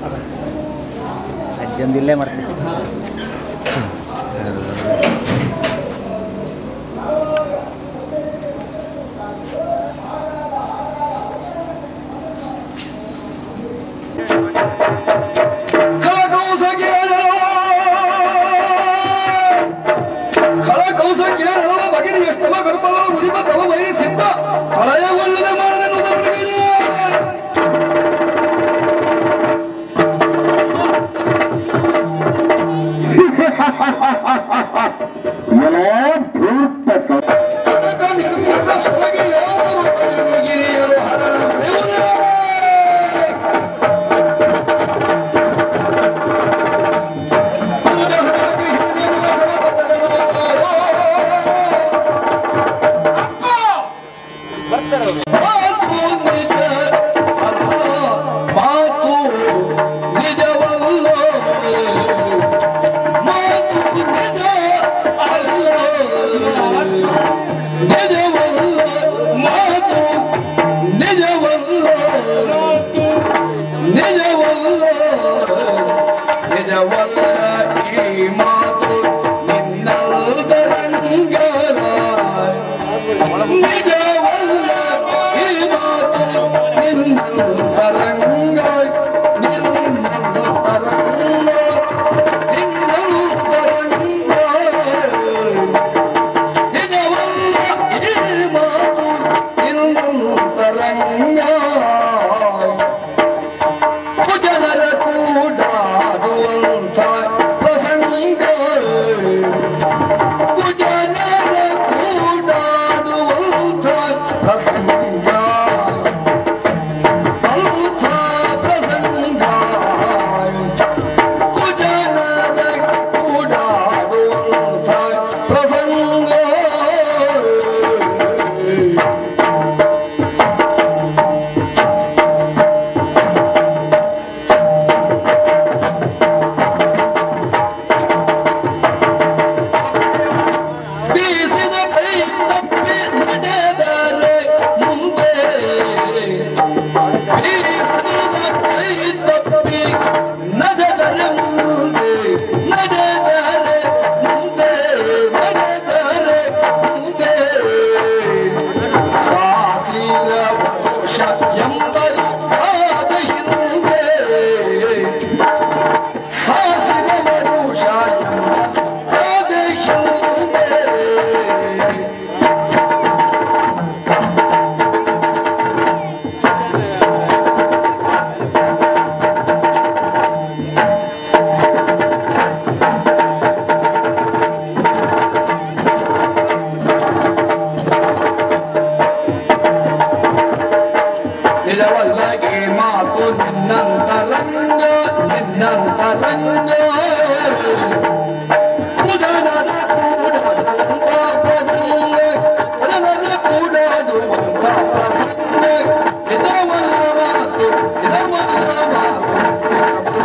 ಅಜ್ಜಂದು ಇಲ್ಲೇ ಮಾಡ್ತೀನಿ ಕಳಕೌಸ ಕೇರಳ ಕಳಕೌಸ ಕೇರಳ ಬಗೆರಿ ಎಷ್ಟಮ ಗರ್ಭದ ಉರಿಮ ತವ ವಯಸ್ಸಿದ್ದ ತಲೆಯಗೊಳ್ಳದೆ ಮಾಡದನ್ನು ಕನಕ ನಿರ್ಮಿತ ಸೊರಗಿ ಯಾರು ಗಿರಿಯರು ಹರಡುವುದೇ ನಿಜವಲ್ಲ ಈ ಮಾತು ನಿನ್ನದರಂಗಲ ನಿಜವಲ್ಲ ಈ ಮಾತು ನಿನ್ನದರಂಗ ನಿನ್ನದರಂಗ ನಿನ್ನದರಂಗ ನಿಜವಲ್ಲ ಈ ಮಾತು ನಿನ್ನದರಂಗ ಕುಜನರ ಕೂಡಾಡುವಂಥ ಪ್ರಸಂಗ ಕುಜನರ ಕೂಡಾಡುವಂಥ ಪ್ರಸಂಗ ಅಂಥ ಪ್ರಸಂಗ ಕುಜನರ ಕೂಡಾಡುವಂಥ ಪ್ರಸಂಗ ಬೀಸಿದ ಕೈ ತಪ್ಪಿ ನಡೆದರೆ ಮುಂದೆ ಬೀಸಿದ ಕೈ ತಪ್ಪಿ ನಡೆದರೆ ಮುಂದೆ ನಡೆದರೆ ಮುಂದೆ ನಡೆದರೆ ಮುಂದೆ ಸಾಸಿರ ವರುಷ ಎಂಬರು ಆದ ಹಿಂದೆ ಸಾಸಿರ ವರುಷ ಆದ ಹಿಂದೆ ನಿಜವಲ್ಲಗೆ ಮಾತು ನಿನ್ನಂತರಂಗ ನಿನ್ನಂತರಂಗ ಕುದನರ ಕೂಡಾಡುವಂತ ಪ್ರಸಂಗ ಕುದನರ ಕೂಡಾಡುವಂತ ಪ್ರಸಂಗ ನಿಜವಲ್ಲ ಮಾತು ನಿಜವಲ್ಲ ಮಾತು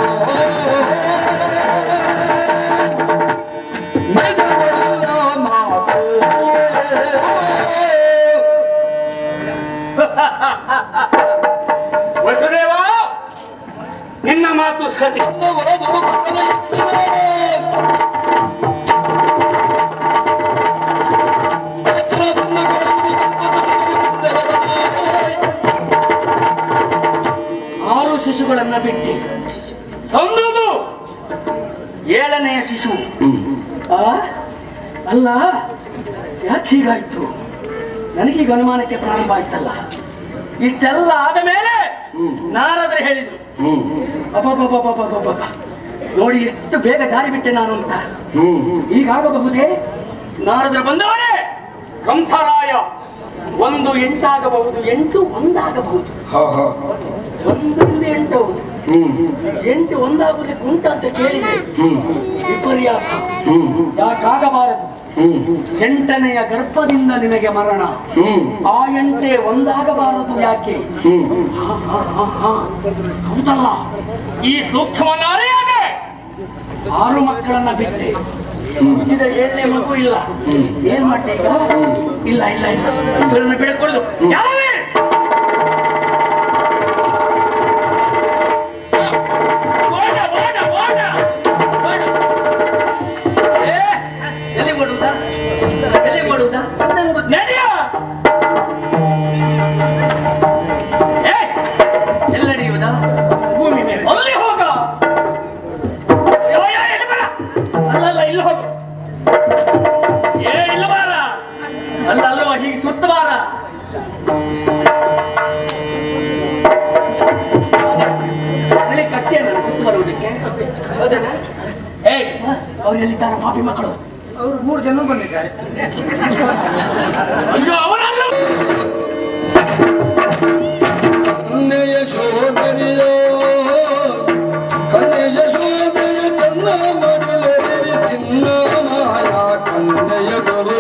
ನಿಜವಲ್ಲ ಮಾತು ವಸುದೇವ ನಿನ್ನ ಮಾತು ಸರಿ ಆರು ಶಿಶುಗಳನ್ನ ಬಿಟ್ಟು ಸಂದದು ಏಳನೆಯ ಶಿಶು ಆ? ಅಲ್ಲ ಯಾಕೆ ಹೀಗಾಯ್ತು ನನಗೀಗ ಅನುಮಾನಕ್ಕೆ ಪ್ರಾರಂಭ ಆಯ್ತಲ್ಲ ಇಷ್ಟೆಲ್ಲ ಆದ ಮೇಲೆ ನಾರದ್ರೆ ಹೇಳಿದ್ರು ಅಬ್ಬಬ್ಬಬ್ಬಬ್ಬಬ್ಬಬ್ಬ. ನೋಡಿ ಎಷ್ಟು ಬೇಗ ಜಾರಿ ಬಿಟ್ಟೆ ನಾನು ಅಂತ ಹೀಗಾಗಬಹುದೇ ನಾರದ್ರು ಬಂದವರೇ ಕಂಸರಾಯ ಒಂದು ಎಂಟಾಗಬಹುದು ಎಂಟು ಒಂದಾಗಬಹುದು ಒಂದೊಂದು ಎಂಟು ಎಂಟು ಒಂದಾಗುವುದಕ್ಕೆ ಉಂಟ ಅಂತ ಕೇಳಿದೆ ವಿಪರ್ಯಾಸ ಯಾಕಾಗಬಾರದು ಎಂಟನೆಯ ಗರ್ಭದಿಂದ ನಿನಗೆ ಮರಣ ಆ ಎಂಟೆ ಒಂದಾಗಬಾರದು ಯಾಕೆ ಹಾ, ಹಾ, ಹಾ, ಹಾ. ಹೌದಲ್ಲ ಈ ಸೂಕ್ಷ್ಮವನ್ನು ಅರಿಯಾದೆ ಆರು ಮಕ್ಕಳನ್ನ ಬಿಟ್ಟೆ ಇದು ಏಳನೇ ಮಗು ಇಲ್ಲ ಏನ್ ಮಾಡ್ಲಿ ಈಗ ಇಲ್ಲ ಇಲ್ಲ ಇಲ್ಲ ಇವ್ರನ್ನ ಬಿಡಕೊಡುದು ಯಾರೇ ಬರ್ತೀಯ ನನ್ನ ಸುತ್ತುವರುವುದಕ್ಕೆ ಹೌದಲ್ಲ ಏ ಅವ್ರು ಎಲ್ಲಿದ್ದಾರೆ ಪಾಪಿ ಮಕ್ಕಳು ಅವರು ಮೂರು ಜನ ಬಂದಿದ್ದಾರೆ ಅಯ್ಯೋ ಅವರಲ್ಲ ಕನ್ನೆಯ ಶೋಧನೆಯೋ ಕನ್ನೆಯ ಶೋಧನೆಯ ಚಂದ ಮಾಡಲೇ ಸಿನ್ನ ಮಾಯ ಕನ್ನೆಯ ಗುರು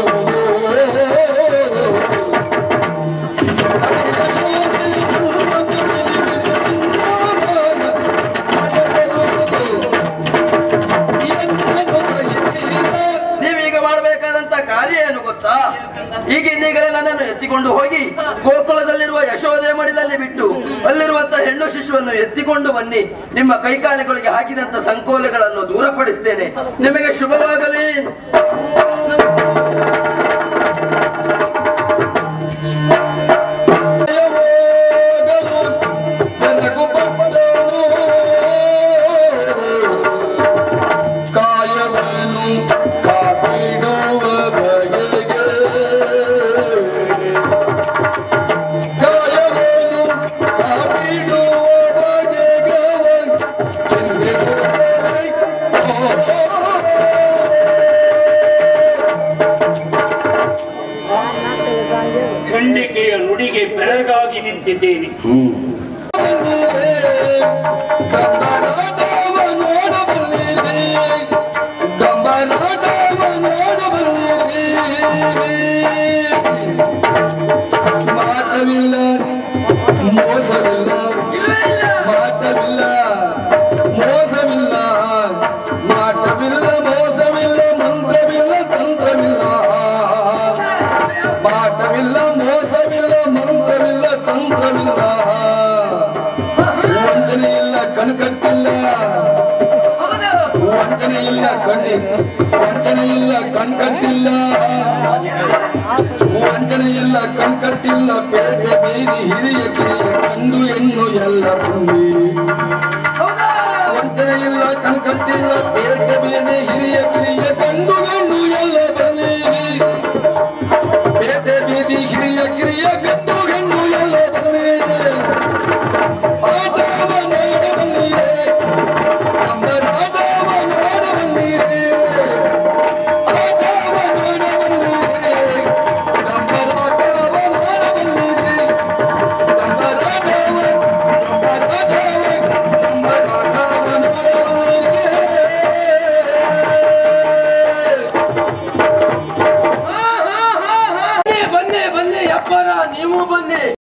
ನೀವೀಗ ಮಾಡಬೇಕಾದಂತ ಕಾರ್ಯ ಏನು ಗೊತ್ತಾ ಈಗ ಇನ್ನೀಗಲೇ ನನ್ನನ್ನು ಎತ್ತಿಕೊಂಡು ಹೋಗಿ ಗೋಕುಲದಲ್ಲಿರುವ ಯಶೋದೆ ಮಡಿಲಲ್ಲಿ ಬಿಟ್ಟು ಅಲ್ಲಿರುವಂತ ಹೆಣ್ಣು ಶಿಶುವನ್ನು ಎತ್ತಿಕೊಂಡು ಬನ್ನಿ ನಿಮ್ಮ ಕೈಕಾಲುಗಳಿಗೆ ಹಾಕಿದಂತ ಸಂಕೋಲೆಗಳನ್ನು ದೂರಪಡಿಸ್ತೇನೆ ನಿಮಗೆ ಶುಭವಾಗಲಿ ಕಾಯವನ್ನು ಕಾಪಿಡುವ ಬಗೆಗೆ ಕಾಯವನ್ನು ಕಾಪಿಡುವ ಬಗೆಗೆ ಖಂಡಿಕೆಯ ನುಡಿಗೆ ಬೆಳಗಾಗಿ ನಿಂತಿದ್ದೇನೆ ಮಾಟವಿಲ್ಲ ಮೋಸವಿಲ್ಲ ಮಾಟವಿಲ್ಲ ಮೋಸವಿಲ್ಲ ಮಾಟವಿಲ್ಲ ಮೋಸವಿಲ್ಲ ಮಂತ್ರವಿಲ್ಲ ತಂತ್ರವಿಲ್ಲ ಪಾಠವಿಲ್ಲ ಮೋಸವಿಲ್ಲ ಮಂತ್ರವಿಲ್ಲ ತಂತ್ರವಿಲ್ಲ ವಂಚನೆ ಇಲ್ಲ ಕಣ್ಕಟ್ಟಿಲ್ಲ ವಂಚನೆ ಇಲ್ಲ ಕಣ್ಣಿ ವಂಚನೆ ಇಲ್ಲ ಕಣ್ಕಟ್ಟಿಲ್ಲ ವಂಚನೆ ಇಲ್ಲ ಕಣ್ಕಟ್ಟಿಲ್ಲ ಪೇಟೆ ಬೀದಿ ಹಿರಿಯ ಕಿರಿಯ ಕಂಡು ಹೆಣ್ಣು ಎಲ್ಲ ಬಂದಿ ವಂಚನೆ ಇಲ್ಲ ಕಣ್ಕಟ್ಟಿಲ್ಲ ಪೇಟೆ ಬೀದಿ ಹಿರಿಯ ಕಿರಿಯ ಕಂಡು ಹೆಣ್ಣು ಎಲ್ಲ ಬಂದಿ ಪೇಟೆ ಬೀದಿ ಹಿರಿಯ ಕಿರಿಯ ಗಂಡು ಹೆಣ್ಣು ಎಲ್ಲ ಬಂದಿ ಆಟವ ನೋಡಬಲ್ಲಿರೆ ಅಂಬರಾಟವ ನೋಡಬಲ್ಲಿರೆ ಆಟವ ನೋಡಬಲ್ಲಿರೆ ಅಂಬರಾಟವ ನೋಡಬಲ್ಲಿರೆ ಅಂಬರಾಟವ ಅಂಬರಾಟವ ಅಂಬರಾಟವ ನೋಡಬಲ್ಲಿರೆ ಬನ್ನಿ ಬನ್ನಿ ಬನ್ನಿ ಅಪ್ಪರ ನೀವು ಬನ್ನಿ